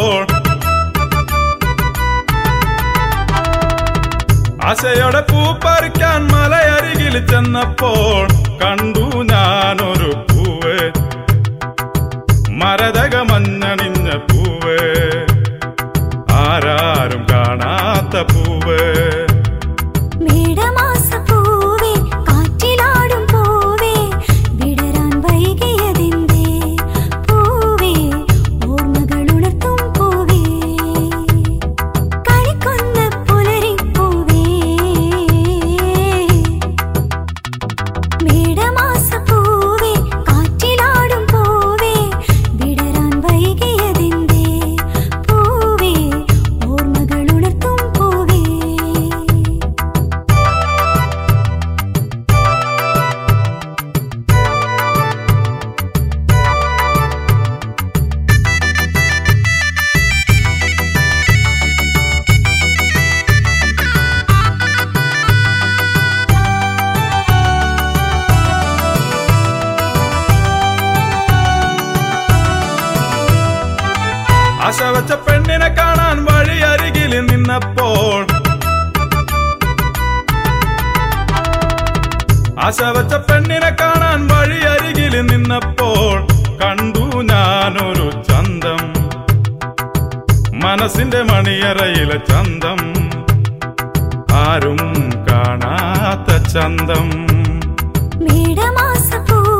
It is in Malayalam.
നിന്നപ്പോൾ ആശയോടെ പൂ പറിക്കാൻ മലയരികിൽ ചെന്നപ്പോൾ കണ്ടു ഞാനൊരു പൂവ് മരതക മഞ്ഞണിഞ്ഞ പൂവ് ആരാരും കാണാത്ത പൂവ് മേടമാസപ്പൂവേ കാറ്റിലാടും പൂവേ വിടരാൻ വൈകിയതിന്റെ പൂവേ ഓർമ്മകൾ ഉണർത്തും പൂവേ കളിക്കൊന്ന പുലരിപ്പൂവേ മേടമാസപ്പൂവേ കാറ്റിലാടും പൂവേ വിടരാൻ വൈകിയതിന്റെ പൂവേ ഓർമ്മകൾ ഉണർത്തും പൂവേ ആശ വെച്ച പെണ്ണിനെ കാണാൻ വഴി അരികിൽ നിന്നപ്പോൾ ആശ വെച്ച പെണ്ണിനെ കാണാൻ വഴി അരികിൽ നിന്നപ്പോൾ കണ്ടു ഞാനൊരു ചന്തം മനസ്സിന്റെ മണിയറയിലെ ചന്തം ആരും കാണാത്ത ചന്തം മേടമാസപ്പൂ